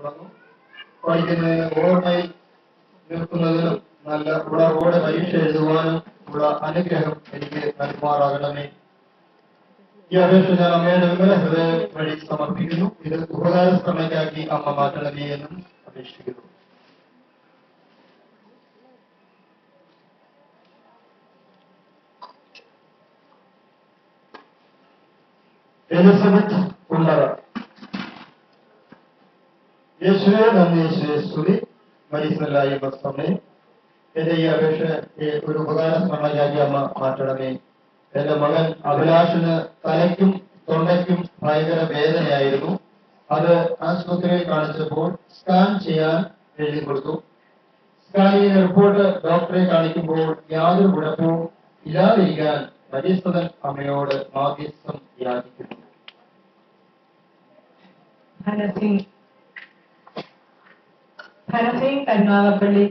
തുടർന്നു പഠിക്കുന്നതിന് ഓർമ്മയിൽ നിൽക്കുന്നതിനും നല്ല ഉണർവോടെ പരീക്ഷ എഴുതുവാനും ഉള്ള അനുഗ്രഹം എനിക്ക് നൽകുമാറാകണമേ ഈ അപേക്ഷ ഞാൻ അമ്മയുടെ വിമല ഹൃദയം വഴി സമർപ്പിക്കുന്നു ഇത് ഉപകാരസ്മരണയ്ക്കാക്കി അമ്മ മാറ്റണമേ എന്നും അപേക്ഷിക്കുന്നു എലിസബത്ത് കുണ്ടറ യേശുവെ നന്ദി യേശുവെ സ്തുതി മരിസലായി ബസ്സമ്മേ എന്റെ ഈ അപേക്ഷ ഈ ഒരു ഉപകാര സ്മരണയാക്കി അമ്മ മാറ്റണമേ എന്റെ മകൻ അഭിലാഷിന് തലയ്ക്കും തൊണ്ടയ്ക്കും ഭയങ്കര വേദനയായിരുന്നു അത് ആശുപത്രിയിൽ കാണിച്ചപ്പോൾ സ്കാൻ ചെയ്യാൻ എഴുതി കൊടുത്തു സ്കാനിങ്ങിന് റിപ്പോർട്ട് ഡോക്ടറെ കാണിക്കുമ്പോൾ യാതൊരു കുഴപ്പവും ഇല്ലാതിരിക്കാൻ മരീസ്തൻ അമ്മയോട് മാധ്യസ്ഥം യാചിക്കുന്നു ധനസിംഗ് ധനസിംഗ് കരുനാഗപ്പള്ളി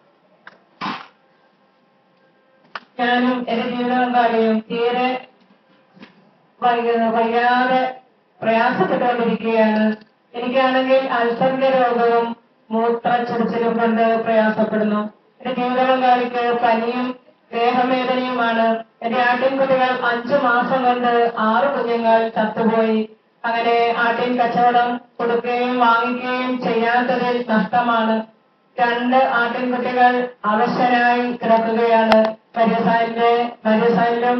ഞാനും എന്റെ ജീവിതപങ്കാളിയും തീരെ വൈക- വയ്യാതെ പ്രയാസപ്പെട്ടുകൊണ്ടിരിക്കുകയാണ് എനിക്കാണെങ്കിൽ അൾസറിന്റെ രോഗവും മൂത്രച്ചൊരിച്ചിലും കൊണ്ട് പ്രയാസപ്പെടുന്നു എന്റെ ജീവിതപങ്കാളിക്ക് പനിയും ദേഹവേദനയുമാണ് എന്റെ ആട്ടിൻകുട്ടികൾ അഞ്ചു മാസം കൊണ്ട് ആറ് കുഞ്ഞുങ്ങൾ ചത്തുപോയി അങ്ങനെ ആട്ടിൻ കച്ചവടം കൊടുക്കുകയും വാങ്ങിക്കുകയും ചെയ്യാത്തതിൽ നഷ്ടമാണ് രണ്ട് ആട്ടിൻകുട്ടികൾ അവശരായി കിടക്കുകയാണ് മരിയസാലിന്റെ മരിയസാലിലും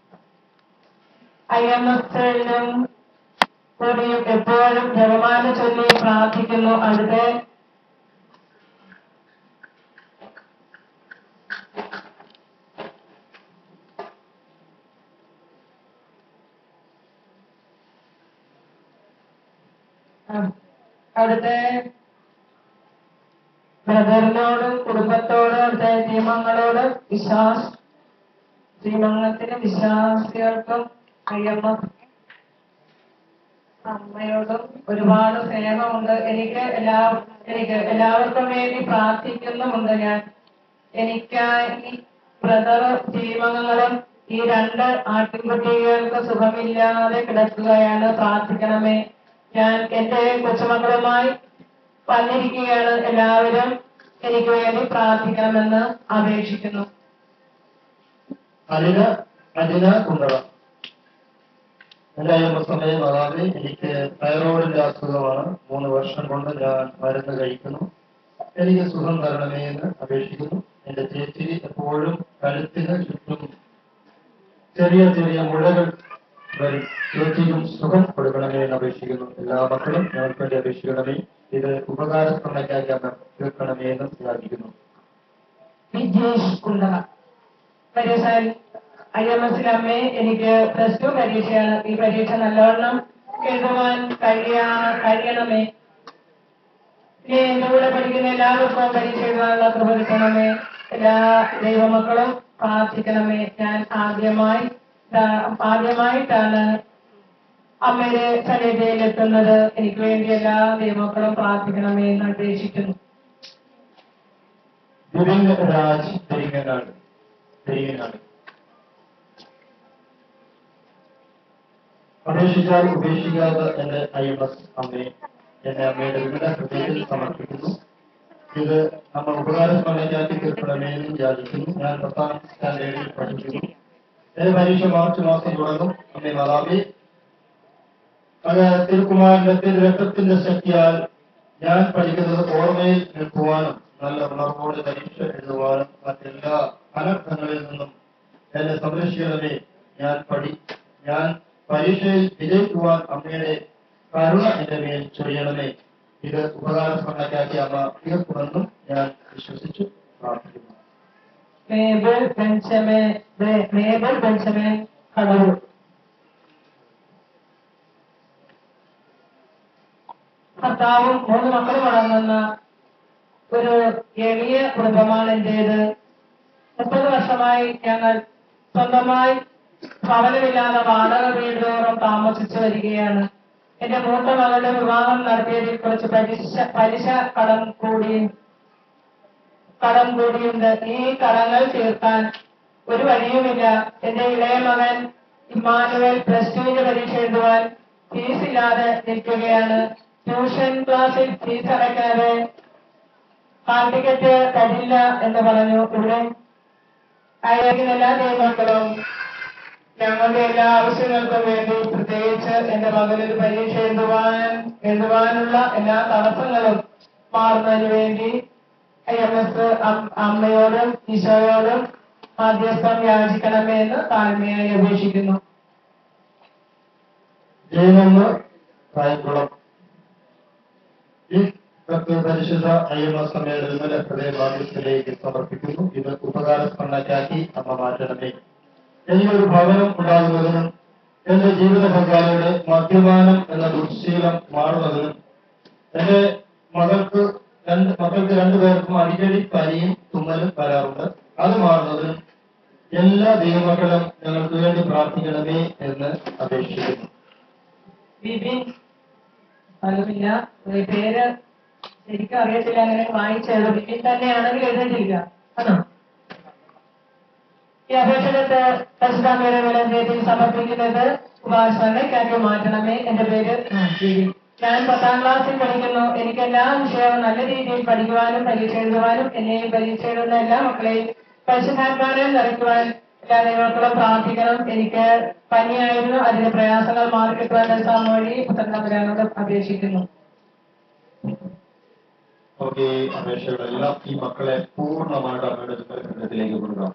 ഐ എം എസിലും കൂടിയും എപ്പോഴും ജപമാല ചൊല്ലി പ്രാർത്ഥിക്കുന്നു അവിടുത്തെ അവിടുത്തെ ബ്രദറിനോടും കുടുംബത്തോടും അവിടുത്തെ നിയമങ്ങളോടും വിശ്വാസ നിയമത്തിന് വിശ്വാസികൾക്കും അയ്യമ്മ അമ്മയോടും ഒരുപാട് സ്നേഹമുണ്ട് എനിക്ക് എല്ലാ എനിക്ക് എല്ലാവർക്കും വേണ്ടി പ്രാർത്ഥിക്കുന്നുമുണ്ട് ഞാൻ എനിക്കായി ബ്രദർ ടീമംഗങ്ങളും ഈ രണ്ട് ആട്ടിൻകുട്ടികൾക്ക് സുഖമില്ലാതെ കിടക്കുകയാണ് പ്രാർത്ഥിക്കണമേ ഞാൻ എന്റെ കൊച്ചുമക്കളുമായി വന്നിരിക്കുകയാണ് എല്ലാവരും എനിക്ക് വേണ്ടി പ്രാർത്ഥിക്കണമെന്ന് അപേക്ഷിക്കുന്നു അലിന അലിന കുണ്ടറ എന്റെ അയ്യപ്പസമയം അതാതെ എനിക്ക് തൈറോയിഡിന്റെ അസുഖമാണ് മൂന്ന് വർഷം കൊണ്ട് ഞാൻ മരുന്ന് കഴിക്കുന്നു എനിക്ക് സുഖം തരണമേ എന്ന് അപേക്ഷിക്കുന്നു എന്റെ ചേച്ചി എപ്പോഴും കഴുത്തിന് ചുറ്റും ചെറിയ ചെറിയ മുഴകൾ വരും ചേച്ചിക്കും സുഖം കൊടുക്കണമേ എന്ന് അപേക്ഷിക്കുന്നു എല്ലാ മക്കളും ഞങ്ങൾക്ക് വേണ്ടി അപേക്ഷിക്കണമേ ഇത് ഉപകാരസ്മരണയ്ക്കാക്കി അമ്മ തീർക്കണമേ എന്ന് പ്രാർത്ഥിക്കുന്നു വിജേഷ് കുണ്ടറ പരീക്ഷ ഐ എം എസിലമ്മേ എനിക്ക് പ്ലസ് ടു പരീക്ഷയാണ് ഈ പരീക്ഷ നല്ലവണ്ണം എഴുതുവാൻ കഴിയാ കഴിയണമേ ഇനി എന്റെ കൂടെ പഠിക്കുന്ന എല്ലാവർക്കും പരീക്ഷ എഴുതാനുള്ള കൃപ കിട്ടണമേ എല്ലാ ദൈവമക്കളും പ്രാർത്ഥിക്കണമേ ഞാൻ ആദ്യമായി ദാ- ആദ്യമായിട്ടാണ് അമ്മയുടെ സന്നിധിയിൽ എത്തുന്നത് എനിക്ക് വേണ്ടി എല്ലാ ദൈവമക്കളും പ്രാർത്ഥിക്കണമേ എന്ന് അപേക്ഷിക്കുന്നു വിപിൻ രാജ് പെരിങ്ങനാട് പെരിങ്ങനാട് അപേക്ഷിച്ചാൽ ഉപേക്ഷിക്കാത്ത എന്റെ ഐ എം എസ് അമ്മയെ എന്റെ അമ്മയുടെ വിവിധ ഹൃദയത്തിൽ സമർപ്പിക്കുന്നു ഇത് നമ്മൾ ഉപകാരസ്മരണയ്ക്കാക്കി തീർക്കണമേ എന്ന് യാചിക്കുന്നു ഞാൻ പത്താം സ്റ്റാൻഡേർഡിൽ പഠിക്കുന്നു എന്റെ പരീക്ഷ മാർച്ച് മാസം തുടങ്ങും അമ്മേ മാതാവേ അത് തിരുക്കുമാരന്റെ തിരുരക്തത്തിന്റെ ശക്തിയാൽ ഞാൻ പഠിക്കുന്നത് ഓർമ്മയിൽ നിൽക്കുവാനും നല്ല ഉണർവോടെ പരീക്ഷ എഴുതുവാനും മറ്റെല്ലാ അനർത്ഥങ്ങളിൽ നിന്നും എന്നെ സംരക്ഷിക്കണമേ ഞാൻ പഠി ഞാൻ പരീക്ഷയിൽ വിജയിക്കുവാൻ അമ്മയുടെ കരുണ എന്റെ മേൽ ചൊരിയണമേ ഇത് ഉപകാരസ്മരണയ്ക്കാക്കി അമ്മ തീർക്കുമെന്നും ഞാൻ വിശ്വസിച്ചു പ്രാർത്ഥിക്കുന്നു മേബിൾ ബെഞ്ചമിൻ ബെ- മേബിൾ ബെഞ്ചമിൻ കടവൂർ ഭർത്താവും മൂന്ന് മക്കളും അടങ്ങുന്ന ഒരു എളിയ കുടുംബമാണ് എന്റേത് മുപ്പത് വർഷമായി ഞങ്ങൾ സ്വന്തമായി ഭവനമില്ലാതെ വാടക വീടുതോറും താമസിച്ചു വരികയാണ് എന്റെ മൂത്ത മകളുടെ വിവാഹം നടത്തിയതിൽ കുറച്ച് പലിശ പലിശ കടം കൂടി കടം കൂടിയുണ്ട് ഈ കടങ്ങൾ തീർക്കാൻ ഒരു വഴിയുമില്ല എന്റെ ഇളയ മകൻ ഇമ്മാനുവൽ പ്ലസ് ടുവിന്റെ പരീക്ഷ എഴുതുവാൻ ഫീസ് ഇല്ലാതെ നിൽക്കുകയാണ് ട്യൂഷൻ ക്ലാസ്സിൽ ഫീസ് അടയ്ക്കാതെ ഹാൾ ടിക്കറ്റ് തരില്ല എന്ന് പറഞ്ഞു ഇവിടെ ആയിരിക്കുന്ന എല്ലാ ദൈവമക്കളും ഞങ്ങളുടെ എല്ലാ ആവശ്യങ്ങൾക്കും വേണ്ടി പ്രത്യേകിച്ച് എന്റെ മകനൊരു പരീക്ഷ എഴുതുവാൻ എഴുതുവാനുള്ള എല്ലാ തടസ്സങ്ങളും മാറുന്നതിന് വേണ്ടി ഐ എം എസ് അമ്മയോടും ഈശോയോടും മാധ്യസ്ഥം യാചിക്കണമേ എന്ന് താഴ്മയായി അപേക്ഷിക്കുന്നു ജയമൊന്ന് കായംകുളം ഈ കത്ത് പരിശുദ്ധ ഐ എം എസ് അമ്മയുടെ വിമല ഹൃദയ ബാധ്യത്തിലേക്ക് സമർപ്പിക്കുന്നു ഇത് ഉപകാരസ്മരണയ്ക്കാക്കി അമ്മ മാറ്റണമേ എനിക്കൊരു ഭവനം ഉണ്ടാകുന്നതിനും എന്റെ ജീവിത പങ്കാളിയുടെ മദ്യപാനം എന്ന ദുശ്ശീലം മാറുന്നതിനും എന്റെ മകൾക്ക് രണ്ട് മക്കൾക്ക് രണ്ടുപേർക്കും അടിക്കടി പനിയും തുമ്മലും വരാറുണ്ട് അത് മാറുന്നതിനും എല്ലാ ദൈവമക്കളും ഞങ്ങൾക്ക് വേണ്ടി പ്രാർത്ഥിക്കണമേ എന്ന് അപേക്ഷിക്കുന്നു ബിബിൻ അതുമില്ല ഈ പേര് ശരിക്കും അറിയത്തില്ല അങ്ങനെ വായിച്ചത് ബിബിൻ തന്നെയാണെങ്കിൽ എഴുതിയിട്ടില്ല ആണോ ഈ അപേക്ഷകത്ത് പരിശുദ്ധാമയുടെ വിലന്തേതിൽ സമർപ്പിക്കുന്നത് ഉപാസനയ്ക്കാക്കി മാറ്റണമേ എന്റെ പേര് ബിബിൻ ഞാൻ പത്താം ക്ലാസ്സിൽ പഠിക്കുന്നു എനിക്ക് എല്ലാ വിഷയവും നല്ല രീതിയിൽ പഠിക്കുവാനും പരീക്ഷ എഴുതുവാനും എന്നെയും പരീക്ഷ എഴുതുന്ന എല്ലാ മക്കളെയും പരിശുദ്ധാത്മാനെ നിറയ്ക്കുവാൻ എല്ലാ ദൈവമക്കളും പ്രാർത്ഥിക്കണം എനിക്ക് പനിയായിരുന്നു അതിന്റെ പ്രയാസങ്ങൾ മാറിക്കിട്ടുവാൻ സാമൂഹി പുത്രനമ്പരാനോട് അപേക്ഷിക്കുന്നു നമുക്ക് ഈ അപേക്ഷകളെല്ലാം ഈ മക്കളെ പൂർണ്ണമായിട്ട് അവരുടെ ദുഃഖത്തിലേക്ക് കൊടുക്കാം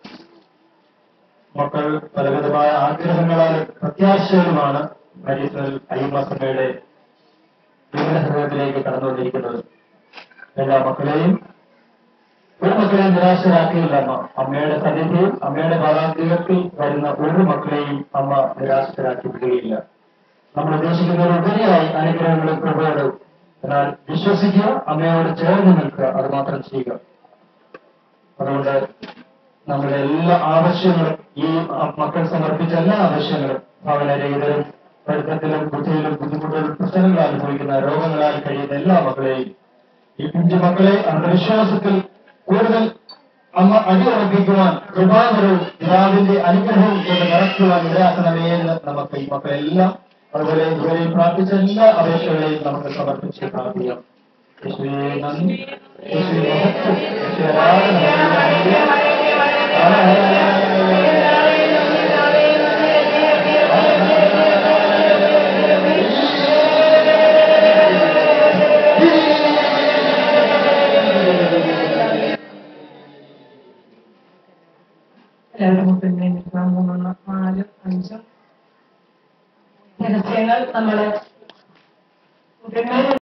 മക്കൾ പലവിധമായ ആഗ്രഹങ്ങളാൽ പ്രത്യാശകളുമാണ് മരീസൽ അയ്യമ്മസഭയുടെ വിമല ഹൃദയത്തിലേക്ക് കടന്നുകൊണ്ടിരിക്കുന്നത് എല്ലാ മക്കളെയും ഒരു മക്കളെയും നിരാശരാക്കിയില്ല അമ്മ അമ്മയുടെ സന്നിധിയിൽ അമ്മയുടെ പാതാന്തികത്തിൽ വരുന്ന ഒരു മക്കളെയും അമ്മ നിരാശരാക്കി വിടുകയില്ല നമ്മൾ ഉദ്ദേശിക്കുന്നതിന് ഉപരിയായി അനുഗ്രഹങ്ങളും കൃപകളും എന്നാൽ വിശ്വസിക്കുക അമ്മയോട് ചേർന്ന് നിൽക്കുക അത് മാത്രം ചെയ്യുക അതുകൊണ്ട് നമ്മുടെ എല്ലാ ആവശ്യങ്ങളും ഈ മക്കൾ സമർപ്പിച്ച എല്ലാ ആവശ്യങ്ങളും ഭവനരഹിതരും പഠിത്തത്തിലും ബുദ്ധിയിലും ബുദ്ധിമുട്ടുകളും പ്രശ്നങ്ങൾ അനുഭവിക്കുന്ന രോഗങ്ങളാൽ കഴിയുന്ന എല്ലാ മക്കളെയും ഈ കുഞ്ഞു മക്കളെ അന്ധവിശ്വാസത്തിൽ കൂടുതൽ അമ്മ അടിയുറപ്പിക്കുവാൻ കൃപാകരവും പിതാവിന്റെ അനുഗ്രഹവും കൊണ്ട് നിറയ്ക്കുവാൻ ഇടയാക്കണമേ എന്ന് നമുക്ക് ഈ മക്കളെല്ലാം അതുപോലെ ഇതുവരെയും പ്രാർത്ഥിച്ച എല്ലാ അപേക്ഷകളെയും നമുക്ക് സമർപ്പിച്ച് പ്രാർത്ഥിക്കാം യേശുവേ നന്ദി യേശുവേ മഹത്വം യേശുവേ ആരാധന എല്ലാവരും പിന്നെ മൂന്നെണ്ണം നാലും അഞ്ചും രഹസ്യങ്ങൾ നമ്മൾ